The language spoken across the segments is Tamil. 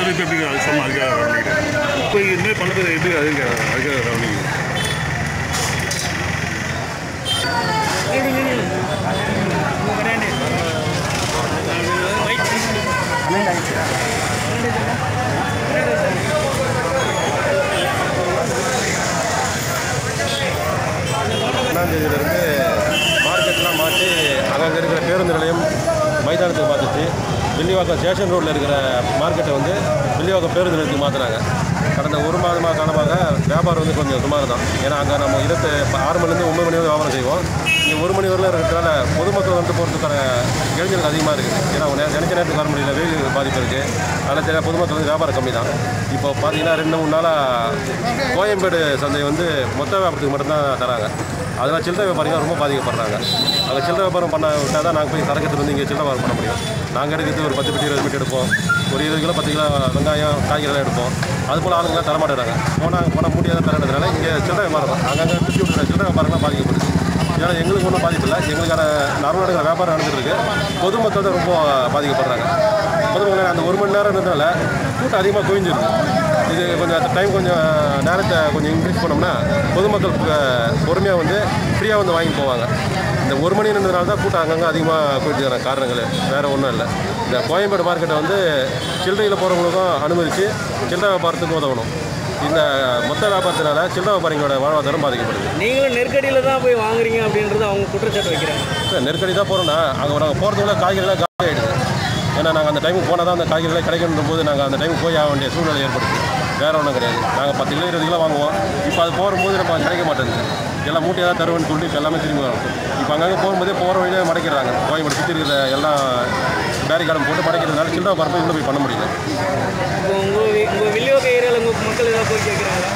பண்ணது இப்போ எப்படி அது சொன்ன அதுக்காக கவனிக்கிறேன் இப்போ இனிமேல் பண்ணுறது எப்படி அதுக்கு அதுக்காக கவனிக்கிறேன் ஒன்றாம் தேதியிலேருந்து மார்க்கெட்லாம் மாற்றி அங்கங்கே இருக்கிற பேருந்து நிலையம் மைதானத்துக்கு மாற்றிச்சு வில்லிவாக்கம் ஸ்டேஷன் ரோட்டில் இருக்கிற மார்க்கெட்டை வந்து வில்லிவாக்கம் பேருந்து நிலையத்துக்கு மாற்றினாங்க கடந்த ஒரு மாதமாக காலமாக வியாபாரம் வந்து கொஞ்சம் சுமார் தான் ஏன்னா அங்கே நம்ம இருபத்தி இப்போ ஆறு மணிலேருந்து ஒன்பது மணி வரை வியாபாரம் செய்வோம் இங்கே ஒரு மணி வரல இருக்கிறதால பொதுமக்கள் வந்து போகிறதுக்கான இளைஞர்கள் அதிகமாக இருக்குது ஏன்னா அவங்க நெ- நினைச்ச நேரத்துக்கு வர முடியல வெயில் பாதிப்பு இருக்குது அதனால் தெரியல பொதுமக்கள் வந்து வியாபாரம் கம்மி தான் இப்போ பார்த்தீங்கன்னா ரெண்டு மூணு நாளாக கோயம்பேடு சந்தை வந்து மொத்த வியாபாரத்துக்கு மட்டும்தான் தராங்க அதனால் சில்லறை வியாபாரிகள் ரொம்ப பாதிக்கப்படுறாங்க அங்கே சில்லறை வியாபாரம் பண்ண விட்டால் தான் நாங்கள் போய் சரக்கு எடுத்துட்டு வந்து இங்கே சில்லறை வியாபாரம் பண்ண முடியும் நாங்கள் எடுக்கிறது ஒரு பத்து பெட்டி இருபது பெட்டி எடுப்போம் ஒரு இருபது கிலோ பத்து கிலோ வெங்காயம் காய்கறிலாம் எடுப்போம் அது போல் ஆளுங்களாம் தரமாட்டேறாங்க போனால் போனால் முடியாத தரன்றதுனால இங்கே சில்லறை வியாபாரம் தான் அங்கங்கே திருப்பி விட்டுற சில்லறை வியாபாரம்லாம் பாதிக்கப்படுது ஏன்னா எங்களுக்கு ஒன்றும் பாதிப்பு இல்லை எங்களுக்கான நார்மல் நடக்கிற வியாபாரம் நடந்துட்டு இருக்கு பொதுமக்கள் தான் ரொம்ப பாதிக்கப்படுறாங்க பொதுமக்கள் அந்த ஒரு மணி நேரம் இருந்ததுனால கூட்டம் அதிகமாக குவிஞ்சிருக்கு இது கொஞ்சம் டைம் கொஞ்சம் நேரத்தை கொஞ்சம் இன்க்ரீஸ் பண்ணோம்னா பொதுமக்கள் பொறுமையாக வந்து ஃப்ரீயாக வந்து வாங்கி போவாங்க இந்த ஒரு மணி இருந்ததுனால தான் கூட்டம் அங்கங்கே அதிகமாக போயிட்டு காரணங்கள் வேறு ஒன்றும் இல்லை இந்த கோயம்பேடு மார்க்கெட்டை வந்து சில்லறையில் போகிறவங்களுக்கும் அனுமதித்து சில்லறை வியாபாரத்துக்கு உதவணும் இந்த மொத்த வியாபாரத்தினால சில்லறை வியாபாரிகளோட வாழ்வாதாரம் பாதிக்கப்படுது நீங்களும் நெருக்கடியில் தான் போய் வாங்குறீங்க அப்படின்றது அவங்க குற்றச்சாட்டு வைக்கிறாங்க இல்லை நெருக்கடி தான் போகிறோம்னா அங்கே நாங்கள் போகிறதுக்குள்ள காய்கறிலாம் காலி ஆகிடுது ஏன்னா நாங்கள் அந்த டைமுக்கு போனால் தான் அந்த காய்கறிலாம் கிடைக்கணும் போது நாங்கள் அந்த டைமுக்கு போய் ஆக வேண்டிய சூழ்நிலை ஏற்படுது வேற ஒன்றும் கிடையாது நாங்கள் பத்து கிலோ இருபது கிலோ வாங்குவோம் இப்போ அது போகும்போது நம்ம கிடைக்க மாட்டேங்குது எல்லாம் மூட்டையாக தான் தருவேன்னு சொல்லிட்டு இப்போ எல்லாமே திரும்பி வரும் இப்போ அங்கங்கே போகும்போதே போகிற வழியிலே மடக்கிறாங்க கோயம்பேடு சுற்றி இருக்கிற எல்லாம் பேரிகார்டும் போட்டு மடக்கிறதுனால சில்லறை பரப்பை உள்ள போய் பண்ண முடியல இப்போ உங்கள் உங்கள் வில்லியோக ஏரியாவில் உங்கள் மக்கள் ஏதாவது போய் கேட்குறாங்களா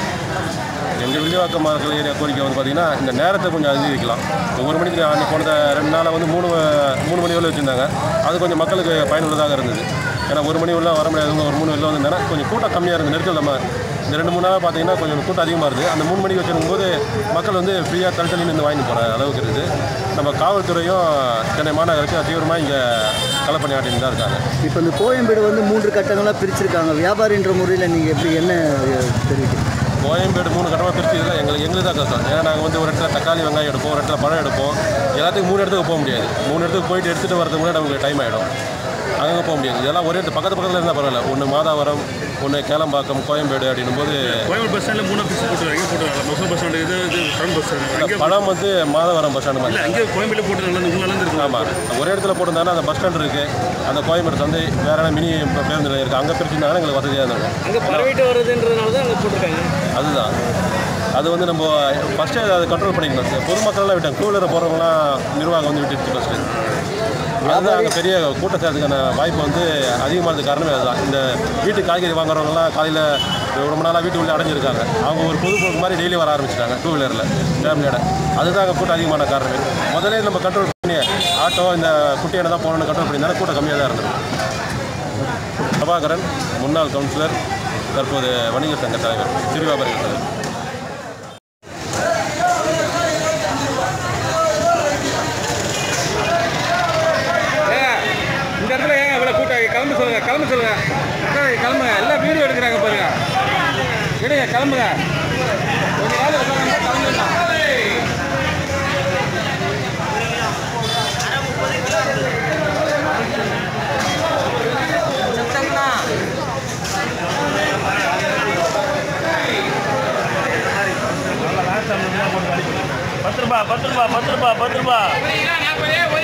எங்கள் வில்லிவாக்கம் மக்கள் ஏரியா கோரிக்கை வந்து பார்த்தீங்கன்னா இந்த நேரத்தை கொஞ்சம் அதிகரிக்கலாம் இப்போ ஒரு மணிக்கு அந்த போன ரெண்டு நாளாக வந்து மூணு மூணு மணி வரல வச்சுருந்தாங்க அது கொஞ்சம் மக்களுக்கு பயனுள்ளதாக இருந்தது ஏன்னா ஒரு மணி உள்ள வர முடியாதவங்க ஒரு மூணு வெளில வந்திருந்தாங்கன்னா கொஞ்சம் கூட்டம் கம்மியாக இருந்தது நெருக்கல் நம்ம இந்த ரெண்டு மூணு நாளாக பார்த்தீங்கன்னா கொஞ்சம் கூட்டம் அதிகமாக இருக்குது அந்த மூணு மணிக்கு வச்சிருக்கும் போது மக்கள் வந்து ஃப்ரீயாக தள்ளி தள்ளி நின்று வாங்கிட்டு போகிற அளவுக்கு இருக்குது நம்ம காவல்துறையும் சென்னை மாநகராட்சி தீவிரமாக இங்கே களப்பணி ஆட்டின்னு தான் இருக்காங்க இப்போ இந்த கோயம்பேடு வந்து மூன்று கட்டங்களாக பிரிச்சிருக்காங்க வியாபாரின்ற முறையில் நீங்கள் எப்படி என்ன அஹ், தெரிவிக்கிறீங்க கோயம்பேடு மூணு கட்டமாக பிரிச்சதில் எங்களுக்கு எங்களுக்கு தான் கஷ்டம் ஏன்னா நாங்கள் வந்து ஒரு இடத்துல தக்காளி வெங்காயம் எடுப்போம் ஒரு இடத்துல பழம் எடுப்போம் எல்லாத்துக்கும் மூணு இடத்துக்கு போக முடியாது மூணு இடத்துக்கு போயிட்டு எடுத்துகிட்டு வரதுக்கு முன்னாடி நமக்கு டைம் ஆகிடும் அங்கங்கே போக முடியாது இதெல்லாம் ஒரே இடத்து பக்கத்து பக்கத்தில் இருந்தால் பரவாயில்ல ஒன்று மாதாவரம் ஒன்று கேளம்பாக்கம் கோயம்பேடு அப்படின்னும் போது கோயம்பேடு பஸ் ஸ்டாண்டில் மூணு பீஸ் போட்டுருக்காங்க போட்டுருக்காங்க மொசல் பஸ் ஸ்டாண்டு இது இது ஃப்ரண்ட் பஸ் ஸ்டாண்டு இந்த அங்கே பழம் வந்து மாதவரம் பஸ் ஸ்டாண்டு மாதிரி இல்லை அங்கே கோயம்பேடு போட்டு நல்லா இருக்கு நல்லா இருக்கு ஆமாம் ஒரே இடத்துல போட்டிருந்தாங்கன்னா அந்த பஸ் ஸ்டாண்ட் இருக்குது அந்த கோயம்பேடு சந்தை வேற என்ன மினி பேருந்து நிலையம் இருக்குது அங்கே பிரிச்சுருந்தாங்கன்னா எங்களுக்கு வசதியாக இருந்திருக்கும் அங்கே பரவிட்டு வர்றதுன்றதுனால தான் அங்கே போட்டிருக்காங்க அதுதான் அது வந்து நம்ம ஃபஸ்ட்டு அதை கண்ட்ரோல் பண்ணிக்கணும் இந்த பொதுமக்கள்லாம் விட்டாங்க டூ வீலர் போகிறவங்களாம் நிர்வாகம் வந்து விட்டுருச்சு ஃபஸ்ட்டு அதுதான் அங்கே பெரிய கூட்டம் சேர்றதுக்கான வாய்ப்பு வந்து அதிகமானது காரணமே அதுதான் இந்த வீட்டு காய்கறி வாங்குறவங்கலாம் காலையில் ரொம்ப நாளாக வீட்டுக்குள்ளே அடைஞ்சிருக்காங்க அவங்க ஒரு பொதுப்போக்கு மாதிரி டெய்லி வர ஆரம்பிச்சிட்டாங்க டூ வீலரில் ஃபேமிலியோட அதுதான் அங்கே கூட்டம் அதிகமான காரணமே முதல்ல நம்ம கண்ட்ரோல் பண்ணி ஆட்டோ இந்த குட்டியான தான் போகணும்னு கண்ட்ரோல் பண்ணியிருந்தாலும் கூட்டம் கம்மியாக தான் இருந்தது பிரபாகரன் முன்னாள் கவுன்சிலர் தற்போது வணிகர் சங்க தலைவர் சிறு வியாபாரிகள் தலைவர் இந்த இடத்துல ஏன் இவ்வளோ கூட்டம் கிளம்ப சொல்லுங்க கிளம்ப சொல்லுங்க அக்கா, கிளம்புங்க எல்லாம் வீடியோ எடுக்கிறாங்க பாருங்க எடுங்க கிளம்புங்க கொஞ்ச நாள் உட்காருங்க, கிளம்புங்க பத்து ரூபா பத்து ரூபா பத்து ரூபா பத்து ரூபா